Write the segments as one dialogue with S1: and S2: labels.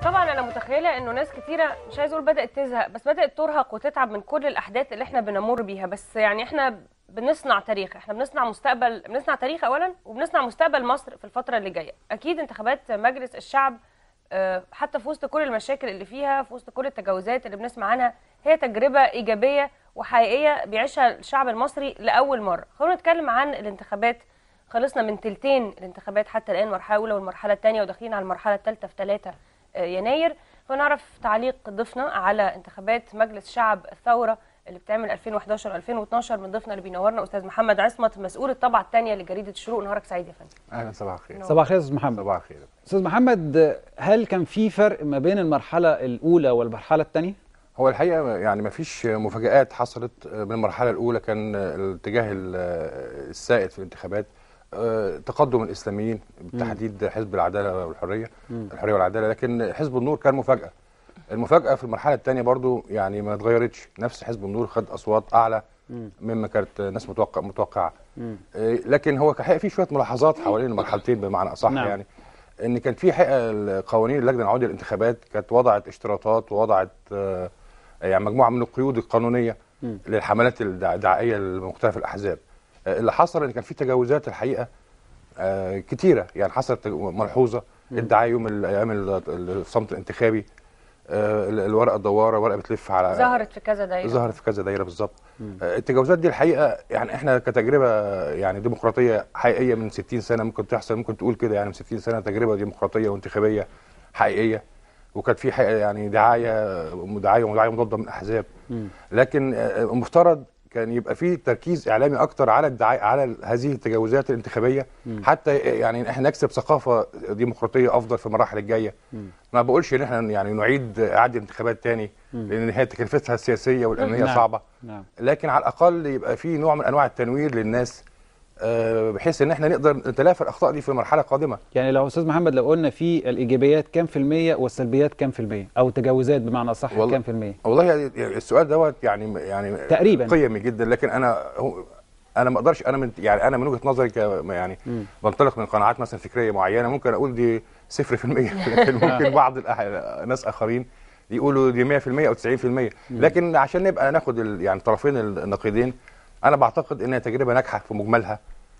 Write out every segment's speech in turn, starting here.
S1: طبعا انا متخيله انه ناس كتيره مش عايز اقول بدات تزهق بس بدات ترهق وتتعب من كل الاحداث اللي احنا بنمر بيها بس يعني احنا بنصنع تاريخ احنا بنصنع مستقبل بنصنع تاريخ اولا وبنصنع مستقبل مصر في الفتره اللي جايه اكيد انتخابات مجلس الشعب آه، حتى في وسط كل المشاكل اللي فيها في وسط كل التجاوزات اللي بنسمع عنها هي تجربه ايجابيه وحقيقيه بيعيشها الشعب المصري لاول مره خلونا نتكلم عن الانتخابات خلصنا من تلتين الانتخابات حتى الان المرحله الاولى والمرحله الثانيه وداخلين على المرحله الثالثه في 3 يناير ونعرف تعليق ضيفنا على انتخابات مجلس شعب الثوره اللي بتعمل 2011 2012 من ضيفنا اللي بينورنا استاذ محمد عصمت مسؤول الطبعه الثانيه لجريده الشروق نهارك سعيد يا فندم
S2: اهلا صباح الخير
S3: صباح الخير يا استاذ محمد
S2: صباح الخير
S3: استاذ محمد هل كان في فرق ما بين المرحله الاولى والمرحله الثانيه
S2: هو الحقيقه يعني ما فيش مفاجآت حصلت من المرحله الاولى كان الاتجاه السائد في الانتخابات آه، تقدم الاسلاميين بالتحديد حزب العداله والحريه الحريه والعداله لكن حزب النور كان مفاجاه المفاجاه في المرحله الثانيه برضو يعني ما اتغيرتش نفس حزب النور خد اصوات اعلى مما كانت ناس متوقع متوقعه آه، لكن هو كان في شويه ملاحظات حوالين المرحلتين بمعنى اصح
S3: نعم.
S2: يعني ان كان في حقيقه قوانين اللجنه العليا للانتخابات كانت وضعت اشتراطات ووضعت آه، يعني مجموعه من القيود القانونيه للحملات الدعائيه لمختلف الاحزاب آه، اللي حصل ان كان في تجاوزات الحقيقه آه، كتيره يعني حصلت ملحوظه ادعاء يوم ال- ايام ال- الصمت الانتخابي آه، ال- الورقه الدواره ورقه بتلف على
S1: ظهرت في كذا دايره
S2: ظهرت في كذا دايره بالظبط آه، التجاوزات دي الحقيقه يعني احنا كتجربه يعني ديمقراطيه حقيقيه من 60 سنه ممكن تحصل ممكن تقول كده يعني من 60 سنه تجربه ديمقراطيه وانتخابيه حقيقيه وكانت في حقيقة يعني دعايه دعايه ودعايه مضاده من احزاب لكن آه، المفترض كان يبقى في تركيز اعلامي اكتر على الدعايه على هذه التجاوزات الانتخابيه حتى يعني احنا نكسب ثقافه ديمقراطيه افضل في المراحل الجايه ما بقولش ان احنا يعني نعيد اعاده انتخابات تاني لان هي تكلفتها السياسيه والامنيه
S3: نعم.
S2: صعبه
S3: نعم
S2: لكن على الاقل يبقى في نوع من انواع التنوير للناس آه، بحيث ان احنا نقدر نتلافى الاخطاء دي في المرحله القادمه
S3: يعني لو استاذ محمد لو قلنا في الايجابيات كام في الميه والسلبيات كام في الميه او التجاوزات بمعنى اصح
S2: والله-
S3: كام في الميه
S2: والله يعني السؤال دوت يعني يعني
S3: تقريباً.
S2: قيمي جدا لكن انا هو انا ما اقدرش انا من يعني انا من وجهه نظري ك يعني بنطلق من قناعات مثلا فكريه معينه ممكن اقول دي 0% لكن ممكن بعض الأح- ناس اخرين يقولوا دي 100% او 90% لكن عشان نبقى ناخد ال- يعني طرفين النقيضين انا بعتقد انها تجربه ناجحه في مجملها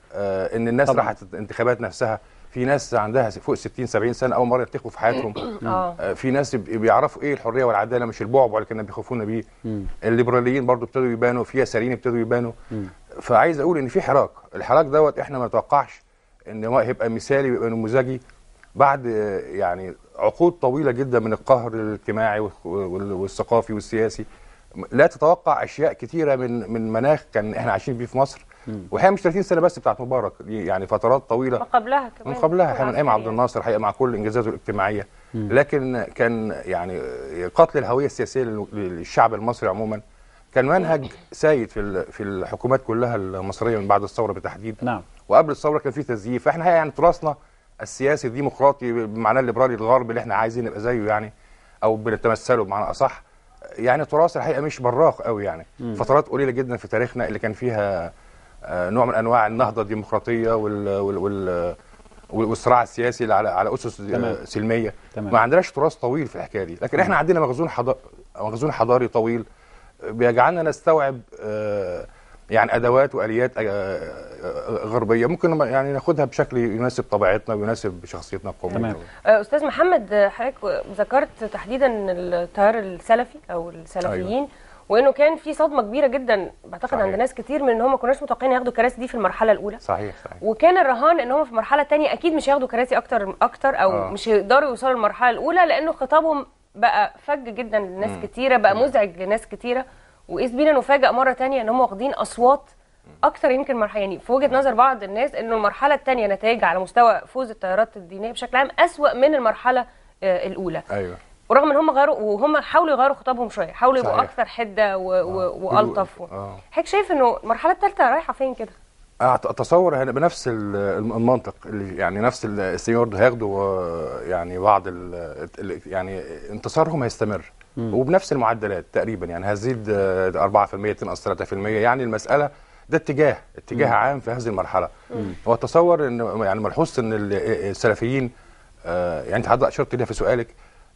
S2: آه ان الناس
S3: طبعاً.
S2: راحت الانتخابات نفسها في ناس عندها فوق 60 70 سنه اول مره ينتخبوا في حياتهم
S1: اه
S2: آه، في ناس بي- بيعرفوا ايه الحريه والعداله مش البعبع اللي كانوا بيخافونا بيه الليبراليين برضو ابتدوا يبانوا في يساريين ابتدوا يبانوا فعايز اقول ان في حراك الحراك دوت احنا ما نتوقعش ان هو هيبقى مثالي ويبقى نموذجي بعد آه، يعني عقود طويله جدا من القهر الاجتماعي والخ- وال- والثقافي والسياسي لا تتوقع اشياء كتيره من من مناخ كان احنا عايشين فيه في مصر وهي مش 30 سنه بس بتاعت مبارك دي يعني فترات طويله
S1: ما قبلها كمان
S2: من قبلها احنا من ايام عبد
S1: العسكرية.
S2: الناصر الحقيقه مع كل انجازاته الاجتماعيه لكن كان يعني قتل الهويه السياسيه لل- للشعب المصري عموما كان منهج سايد في ال- في الحكومات كلها المصريه من بعد الثوره بالتحديد
S3: نعم
S2: وقبل الثوره كان في تزييف فاحنا الحقيقة يعني تراثنا السياسي الديمقراطي بمعناه الليبرالي الغربي اللي احنا عايزين نبقى زيه يعني او بنتمثله بمعنى اصح يعني تراث الحقيقه مش براق قوي يعني فترات قليله جدا في تاريخنا اللي كان فيها آه، نوع من انواع النهضه الديمقراطيه وال وال وال والصراع السياسي اللي على على اسس
S3: تمام.
S2: آه، سلميه
S3: تمام.
S2: ما عندناش تراث طويل في الحكايه دي لكن احنا عندنا مخزون حضا... مخزون حضاري طويل آه، بيجعلنا نستوعب آه، يعني ادوات واليات آه، آه، غربيه ممكن ما- يعني ناخدها بشكل يناسب طبيعتنا ويناسب شخصيتنا القوميه
S3: تمام.
S1: آه، استاذ محمد آه، حضرتك ذكرت تحديدا التيار السلفي او السلفيين
S2: أيوة.
S1: وانه كان في صدمه كبيره جدا بعتقد
S2: صحيح.
S1: عند ناس كتير من ان هم ما كناش متوقعين ياخدوا الكراسي دي في المرحله الاولى
S2: صحيح صحيح
S1: وكان الرهان ان هم في المرحله الثانيه اكيد مش هياخدوا كراسي اكتر اكتر او
S2: آه.
S1: مش هيقدروا يوصلوا للمرحله الاولى لانه خطابهم بقى فج جدا لناس كتيره بقى مزعج لناس كتيره واذ بينا نفاجئ مره تانية ان هم واخدين اصوات اكتر يمكن مرحله يعني في وجهه نظر بعض الناس انه المرحله الثانيه نتائج على مستوى فوز التيارات الدينيه بشكل عام اسوا من المرحله آه، الاولى
S2: ايوه
S1: ورغم ان هم غيروا وهم حاولوا يغيروا خطابهم شويه حاولوا يبقوا
S2: صحيح.
S1: اكثر حده و... و...
S2: آه.
S1: والطف
S2: آه.
S1: حضرتك شايف انه المرحله الثالثه رايحه فين كده
S2: أعت- اتصور هنا بنفس ال- الم- المنطق اللي يعني نفس ال- السينيور ده هياخدوا آه، يعني بعض ال- ال- يعني انتصارهم هيستمر وبنفس المعدلات تقريبا يعني هزيد آه، 4% تنقص 3% يعني المساله ده اتجاه اتجاه عام في هذه المرحله واتصور ان يعني ملحوظ ان ال- السلفيين آه، يعني انت حضرتك اشرت ليها في سؤالك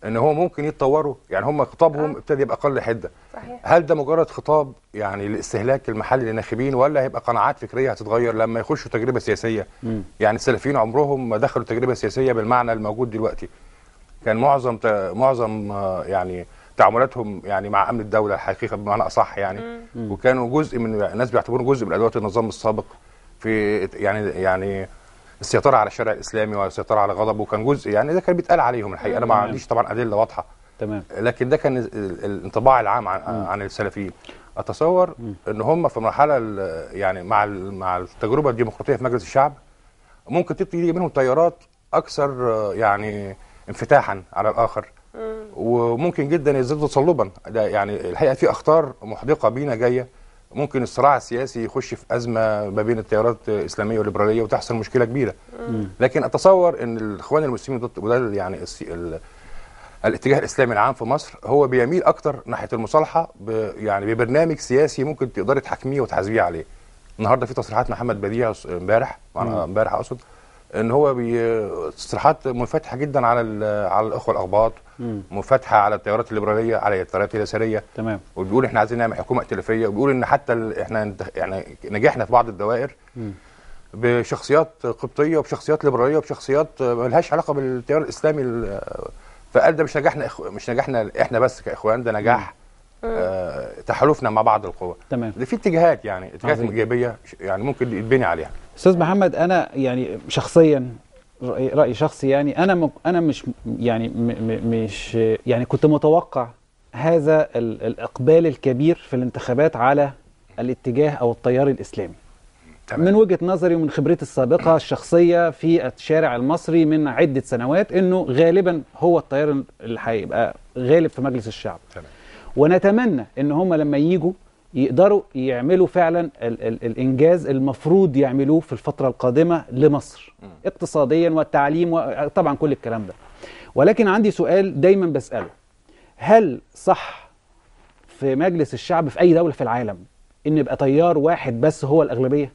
S2: ان هو ممكن يتطوروا يعني هم خطابهم ابتدى يبقى اقل حده
S1: صحيح
S2: هل ده مجرد خطاب يعني للاستهلاك المحلي للناخبين ولا هيبقى قناعات فكريه هتتغير لما يخشوا تجربه سياسيه
S3: مم.
S2: يعني السلفيين عمرهم ما دخلوا تجربه سياسيه بالمعنى الموجود دلوقتي كان معظم ت... معظم آه، يعني تعاملاتهم يعني مع امن الدوله الحقيقه بمعنى اصح يعني وكانوا جزء من الناس بيعتبرون جزء من ادوات النظام السابق في يعني يعني السيطره على الشارع الاسلامي والسيطره على غضبه وكان جزء يعني ده كان بيتقال عليهم الحقيقه انا ما
S3: تمام.
S2: عنديش طبعا ادله واضحه
S3: تمام
S2: لكن ده كان ال- ال- الانطباع العام عن, عن السلفيين اتصور ان هم في مرحله ال- يعني مع ال- مع التجربه الديمقراطيه في مجلس الشعب ممكن تيجي منهم تيارات اكثر آه، يعني انفتاحا على الاخر وممكن جدا يزيدوا تصلبا ده يعني الحقيقه في اخطار محدقه بينا جايه ممكن الصراع السياسي يخش في ازمه ما بين التيارات الاسلاميه والليبراليه وتحصل مشكله كبيره لكن اتصور ان الاخوان المسلمين ضد وده يعني السي- ال- الاتجاه الاسلامي العام في مصر هو بيميل اكتر ناحيه المصالحه ب يعني ببرنامج سياسي ممكن تقدري تحاكميه وتحاسبيه عليه. النهارده في تصريحات محمد بديع امبارح أنا امبارح اقصد ان هو بي تصريحات منفتحه جدا على ال- على الاخوه الاقباط منفتحه على التيارات الليبراليه على التيارات اليساريه
S3: تمام
S2: وبيقول احنا عايزين نعمل حكومه ائتلافيه وبيقول ان حتى ال- احنا انت- يعني نجحنا في بعض الدوائر بشخصيات قبطيه وبشخصيات ليبراليه وبشخصيات ملهاش علاقه بالتيار الاسلامي ال- فقال ده مش نجاحنا إخو مش نجاحنا احنا بس كاخوان ده نجاح آه تحالفنا مع بعض القوى
S3: تمام
S2: ده في اتجاهات يعني اتجاهات
S3: عظيم.
S2: ايجابيه ش- يعني ممكن يتبني عليها
S3: استاذ محمد انا يعني شخصيا راي رأي شخصي يعني انا م... انا مش يعني م... م... مش يعني كنت متوقع هذا ال... الاقبال الكبير في الانتخابات على الاتجاه او التيار الاسلامي
S2: تمام.
S3: من وجهة نظري ومن خبرتي السابقة الشخصية في الشارع المصري من عدة سنوات انه غالبا هو التيار اللي هيبقى غالب في مجلس الشعب
S2: تمام.
S3: ونتمنى ان هم لما يجوا يقدروا يعملوا فعلا ال ال الانجاز المفروض يعملوه في الفتره القادمه لمصر اقتصاديا والتعليم وطبعا كل الكلام ده ولكن عندي سؤال دايما بساله هل صح في مجلس الشعب في اي دوله في العالم ان يبقى تيار واحد بس هو الاغلبيه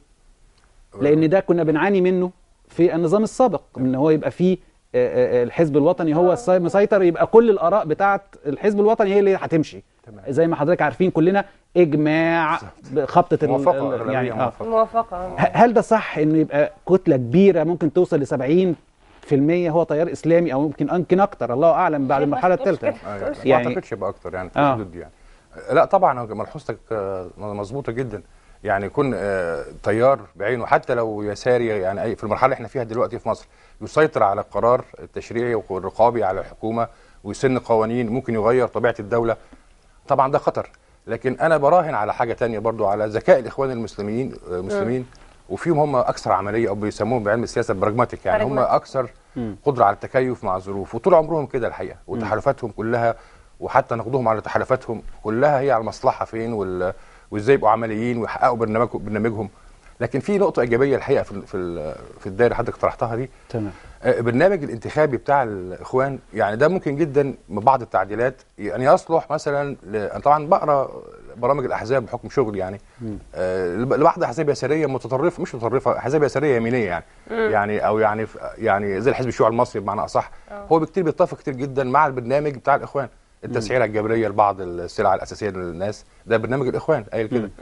S3: لان ده كنا بنعاني منه في النظام السابق ان هو يبقى فيه آه، آه، الحزب الوطني هو السي- مسيطر يبقى كل الاراء بتاعه الحزب الوطني هي اللي هتمشي
S2: تمام.
S3: زي ما حضرتك عارفين كلنا اجماع خبطه ال-
S2: موافقه
S3: ال-
S2: أغلبية
S3: يعني آه.
S2: موافقة.
S1: موافقه
S3: ه- هل ده صح انه يبقى كتله كبيره ممكن توصل ل 70 في المية هو تيار اسلامي او يمكن يمكن اكتر الله اعلم بعد
S1: بس
S3: المرحله
S1: تقولش
S3: الثالثه
S1: كده.
S2: أيوة.
S1: تقولش
S2: ما
S3: يعني-
S2: اعتقدش يبقى اكتر يعني في
S3: آه.
S2: الحدود دي يعني لا طبعا هو ملحوظتك آه، مظبوطه جدا يعني يكون آه، تيار بعينه حتى لو يساري يعني أي في المرحله اللي احنا فيها دلوقتي في مصر يسيطر على القرار التشريعي والرقابي على الحكومه ويسن قوانين ممكن يغير طبيعه الدوله طبعا ده خطر لكن انا براهن على حاجه تانية برضو على ذكاء الاخوان المسلمين آه، المسلمين وفيهم هم اكثر عمليه او بيسموهم بعلم السياسه براجماتيك يعني هم
S1: براجماتيك.
S2: اكثر قدره على التكيف مع الظروف وطول عمرهم كده الحقيقه وتحالفاتهم كلها وحتى نقدهم على تحالفاتهم كلها هي على المصلحه فين وال... وازاي يبقوا عمليين ويحققوا برنامج برنامجهم لكن في نقطه ايجابيه الحقيقه في ال- في ال- في الدائره اللي حضرتك طرحتها دي
S3: تمام
S2: آه، برنامج الانتخابي بتاع الاخوان يعني ده ممكن جدا ببعض التعديلات يعني يصلح مثلا ل... أنا طبعا بقرا برامج الاحزاب بحكم شغلي يعني آه لب- لبعض احزاب يساريه متطرفه مش متطرفه احزاب يساريه يمينيه يعني يعني او يعني يعني زي الحزب الشيوعي المصري بمعنى اصح هو بكتير بيتفق كتير جدا مع البرنامج بتاع الاخوان التسعيره الجبريه لبعض السلع الاساسيه للناس ده برنامج الاخوان قايل كده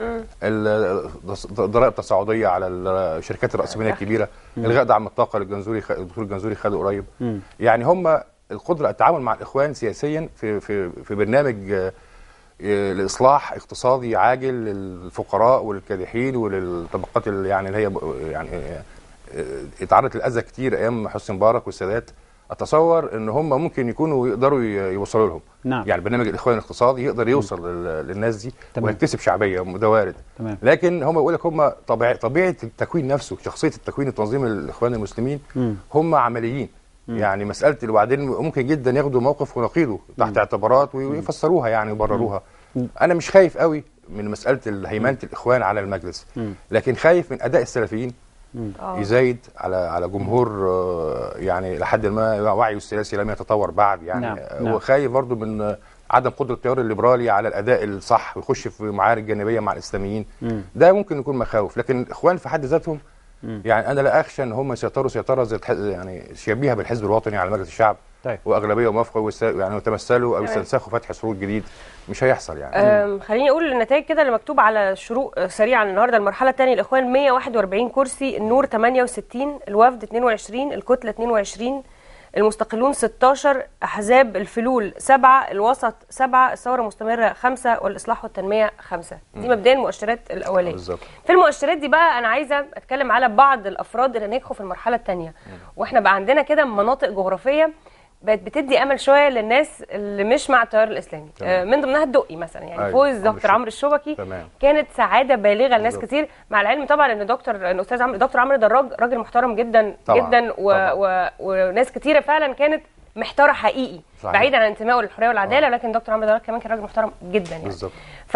S2: ال- الضرائب التصاعديه على الشركات الراسماليه الكبيره الغاء دعم الطاقه للجنزوري خ- الدكتور الجنزوري خده قريب
S3: مم.
S2: يعني هم القدره التعامل مع الاخوان سياسيا في في في برنامج آه، آه، لاصلاح اقتصادي عاجل للفقراء والكادحين وللطبقات اللي يعني اللي هي ب- يعني آه، آه، اتعرضت للاذى كتير ايام حسني مبارك والسادات اتصور ان هم ممكن يكونوا يقدروا ي- يوصلوا لهم
S3: نعم.
S2: يعني برنامج الاخوان الاقتصادي يقدر يوصل لل- للناس دي
S3: تمام.
S2: ويكتسب شعبيه ده وارد
S3: تمام.
S2: لكن هم بيقول لك هم طبيعه طبيعه التكوين نفسه شخصيه التكوين التنظيم الاخوان المسلمين
S3: مم.
S2: هم عمليين يعني مساله وبعدين ممكن جدا ياخدوا موقف ونقيضه تحت اعتبارات ويفسروها يعني ويبرروها انا مش خايف قوي من مساله هيمنه الاخوان على المجلس
S3: مم.
S2: لكن خايف من اداء السلفيين
S1: آه.
S2: يزايد على على جمهور آه، يعني لحد ما وعيه السياسي لم يتطور بعد يعني
S3: نعم،
S2: آه،
S3: نعم.
S2: وخايف برضو من آه، عدم قدره التيار الليبرالي على الاداء الصح ويخش في معارك جانبيه مع الاسلاميين
S3: مم.
S2: ده ممكن يكون مخاوف لكن الاخوان في حد ذاتهم يعني انا لا اخشى ان هم يسيطروا سيطره زي الح- يعني شبيهه بالحزب الوطني على مجلس الشعب
S3: طيب
S2: واغلبيه موافقه ويس- يعني يتمثلوا او
S1: تمام.
S2: يستنسخوا فتح سرود جديد مش هيحصل يعني
S1: أم، خليني اقول النتائج كده اللي مكتوب على الشروق آه، سريعا النهارده المرحله الثانيه الاخوان 141 كرسي النور 68 الوفد 22 الكتله 22 المستقلون 16 احزاب الفلول 7 الوسط 7 الثوره مستمره 5 والاصلاح والتنميه 5 دي مبدئيا المؤشرات الاوليه
S2: بالظبط
S1: في المؤشرات دي بقى انا عايزه اتكلم على بعض الافراد اللي نجحوا في المرحله الثانيه واحنا بقى عندنا كده مناطق جغرافيه بقت بتدي امل شويه للناس اللي مش مع التيار الاسلامي
S2: تمام.
S1: آه، من ضمنها الدقي مثلا يعني
S2: أيوة،
S1: فوز
S2: عمرو
S1: دكتور
S2: الشوبكي.
S1: عمرو الشبكي
S2: تمام
S1: كانت سعاده بالغه لناس
S2: بالظبط.
S1: كتير مع العلم طبعا ان دكتور ان استاذ عمرو دكتور عمرو دراج راجل محترم جدا
S2: طبعاً،
S1: جدا و...
S2: طبعاً.
S1: و... وناس كتيره فعلا كانت محتاره حقيقي
S2: صحيح.
S1: بعيدا عن انتمائه للحريه والعداله ولكن دكتور عمرو دراج كمان كان راجل محترم جدا يعني
S2: بالظبط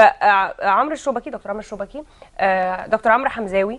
S1: فعمرو الشبكي دكتور عمرو الشبكي آه، دكتور عمرو حمزاوي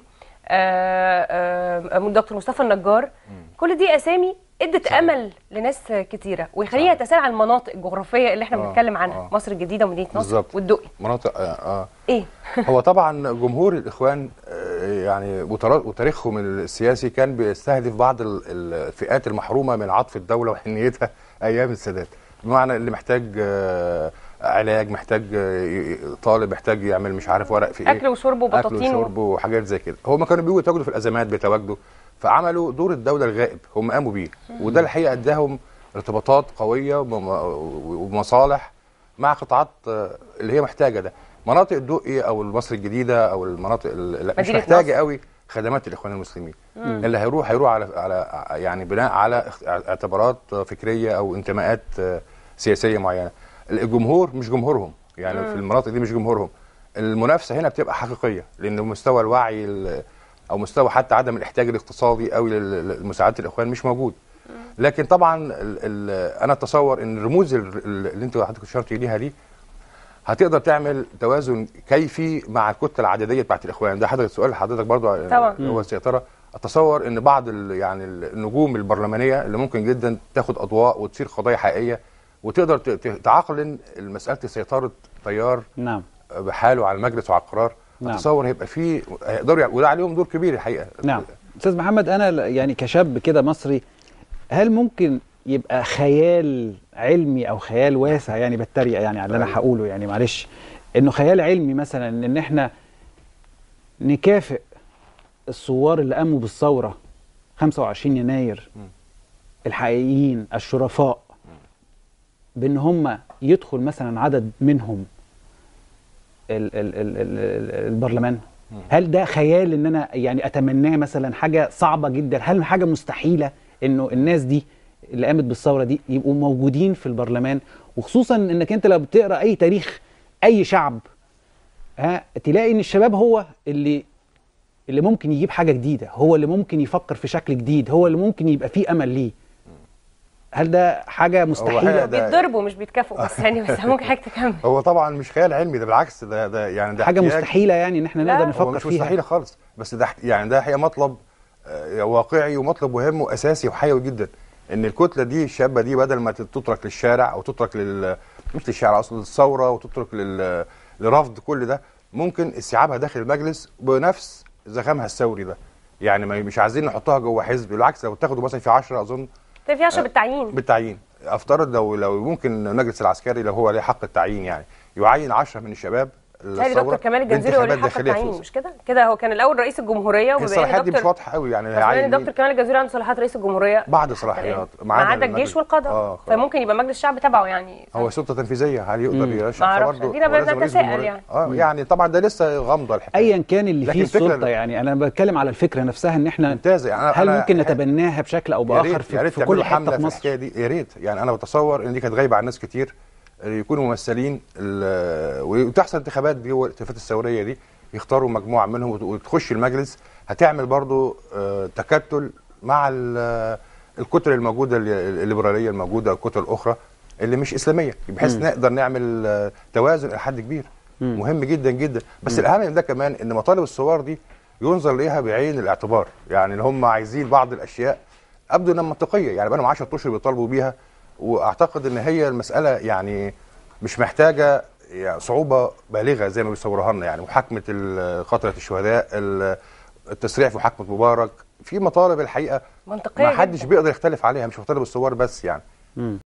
S1: آه، آه، دكتور مصطفى النجار كل دي اسامي ادت
S2: صحيح.
S1: امل لناس كتيره ويخليها تسال على المناطق الجغرافيه اللي احنا
S2: آه،
S1: بنتكلم عنها
S2: آه.
S1: مصر الجديده ومدينه نصر
S2: بالظبط.
S1: والدقي
S2: مناطق اه, آه.
S1: ايه
S2: هو طبعا جمهور الاخوان آه، يعني وترا- وتاريخهم السياسي كان بيستهدف بعض ال- الفئات المحرومه من عطف الدوله وحنيتها ايام السادات بمعنى اللي محتاج آه، علاج محتاج آه، ي- طالب محتاج يعمل مش عارف ورق في ايه
S1: اكل وشرب
S2: اكل
S1: وبطاطين
S2: وشرب وحاجات زي كده هم كانوا بيجوا يتواجدوا في الازمات بيتواجدوا فعملوا دور الدوله الغائب هم قاموا بيه وده الحقيقه اداهم ارتباطات قويه وم- ومصالح مع قطاعات آه، اللي هي محتاجه ده مناطق الدقي او مصر الجديده او المناطق اللي مش
S1: مدينة
S2: محتاجه
S1: نصر.
S2: قوي خدمات الاخوان المسلمين اللي هيروح هيروح على على يعني بناء على اخت- اعتبارات فكريه او انتماءات آه، سياسيه معينه الجمهور مش جمهورهم يعني في المناطق دي مش جمهورهم المنافسه هنا بتبقى حقيقيه لان مستوى الوعي ال- او مستوى حتى عدم الاحتياج الاقتصادي قوي لمساعده الاخوان مش موجود لكن طبعا ال ال انا اتصور ان الرموز ال- ال- اللي انت حضرتك اشرت ليها دي هتقدر تعمل توازن كيفي مع الكتله العدديه بتاعت الاخوان ده حضرتك سؤال حضرتك برضو
S1: طبعاً.
S2: هو السيطره اتصور ان بعض ال يعني النجوم البرلمانيه اللي ممكن جدا تاخد اضواء وتصير قضايا حقيقيه وتقدر ت- ت- تعقلن مساله سيطره تيار
S3: نعم
S2: بحاله على المجلس وعلى القرار
S3: نعم.
S2: اتصور هيبقى فيه هيقدروا يع- وده عليهم دور كبير الحقيقه
S3: نعم استاذ محمد انا ل- يعني كشاب كده مصري هل ممكن يبقى خيال علمي او خيال واسع يعني بتريق يعني على اللي انا
S2: أيوة.
S3: هقوله يعني معلش انه خيال علمي مثلا ان احنا نكافئ الثوار اللي قاموا بالثوره 25 يناير
S2: م.
S3: الحقيقيين الشرفاء بان هم يدخل مثلا عدد منهم ال ال ال ال ال البرلمان هل ده خيال ان انا يعني اتمناه مثلا حاجه صعبه جدا هل حاجه مستحيله انه الناس دي اللي قامت بالثوره دي يبقوا موجودين في البرلمان وخصوصا انك انت لو بتقرا اي تاريخ اي شعب ها تلاقي ان الشباب هو اللي اللي ممكن يجيب حاجه جديده هو اللي ممكن يفكر في شكل جديد هو اللي ممكن يبقى فيه امل ليه هل ده حاجه مستحيله
S2: حاجة ده-
S1: بيتضربوا مش بيتكافئوا بس يعني بس ممكن حضرتك تكمل
S2: هو طبعا مش خيال علمي ده بالعكس ده ده يعني ده
S3: حاجه
S2: احتياج-
S3: مستحيله يعني ان احنا
S1: لا.
S3: نقدر
S1: هو
S3: نفكر
S2: هو مش
S3: فيها
S2: مستحيل خالص بس ده احت- يعني ده هي مطلب آه، واقعي ومطلب مهم واساسي وحيوي جدا ان الكتله دي الشابه دي بدل ما تترك للشارع او تترك لل مش للشارع اصلا للثوره وتترك لل... لرفض كل ده ممكن استيعابها داخل المجلس بنفس زخامها الثوري ده يعني ما مش عايزين نحطها جوه حزب بالعكس لو تاخدوا مثلا في 10 اظن
S1: طيب في عشرة بالتعيين
S2: بالتعيين افترض لو لو ممكن المجلس العسكري لو هو ليه حق التعيين يعني يعين 10 من الشباب
S1: تهيألي
S2: الثورة
S1: دكتور كمال الجنزيري هو اللي
S2: بانتخابات
S1: حق
S2: داخلية
S1: التعيين
S2: في
S1: مش كده؟ كده هو كان الاول رئيس الجمهوريه
S2: هي
S1: وبما
S2: الصلاحيات
S1: ان
S2: دي مش
S1: دكتور
S2: واضحه قوي يعني
S1: بس بما
S2: هيعين
S1: ان
S2: مين؟
S1: دكتور كمال الجزيري عنده صلاحيات رئيس الجمهوريه
S2: بعض صلاحيات
S1: ما عدا الجيش
S2: المجلس.
S1: والقضاء
S2: اه
S1: فممكن يبقى مجلس الشعب تبعه يعني
S2: هو سلطه تنفيذيه هل يقدر
S3: مم.
S2: يرشح
S1: ما أعرفش.
S2: فبرضه
S1: دينا
S2: هو لازم رئيس
S1: بنتساءل
S2: جمهورية.
S1: يعني.
S2: اه يعني طبعا ده لسه غامضه الحكايه
S3: ايا كان اللي
S2: لكن
S3: فيه
S2: الفكرة
S3: السلطه
S2: ده-
S3: يعني انا بتكلم على الفكره نفسها ان احنا
S2: ممتازه يعني أنا-
S3: هل
S2: أنا
S3: ممكن نتبناها بشكل او
S2: يا
S3: باخر
S2: ريت يا
S3: في,
S2: ريت
S3: في كل
S2: تعملوا
S3: حته
S2: حمله
S3: في
S2: في
S3: مصر
S2: الحكايه دي يا ريت يعني انا بتصور ان دي كانت غايبه عن ناس كتير آه، يكونوا ممثلين ال- وتحصل انتخابات دي والانتخابات الثوريه دي يختاروا مجموعه منهم وت- وتخش المجلس هتعمل برضو آه، تكتل مع ال- الكتل الموجوده ال- الليبراليه الموجوده الكتل الاخرى اللي مش اسلاميه بحيث
S3: مم.
S2: نقدر نعمل آه، توازن الى حد كبير
S3: مم.
S2: مهم جدا جدا بس الاهم من ده كمان ان مطالب الثوار دي ينظر ليها بعين الاعتبار يعني ان هم عايزين بعض الاشياء ابدو انها منطقيه يعني بقالهم 10 اشهر بيطالبوا بيها واعتقد ان هي المساله يعني مش محتاجه يعني صعوبه بالغه زي ما بيصوروها لنا يعني محاكمه ال- قتله الشهداء ال- التسريع في محاكمه مبارك في مطالب الحقيقه
S1: منطقيه
S2: ما حدش
S1: جداً.
S2: بيقدر يختلف عليها مش مطالب الثوار بس يعني
S3: مم.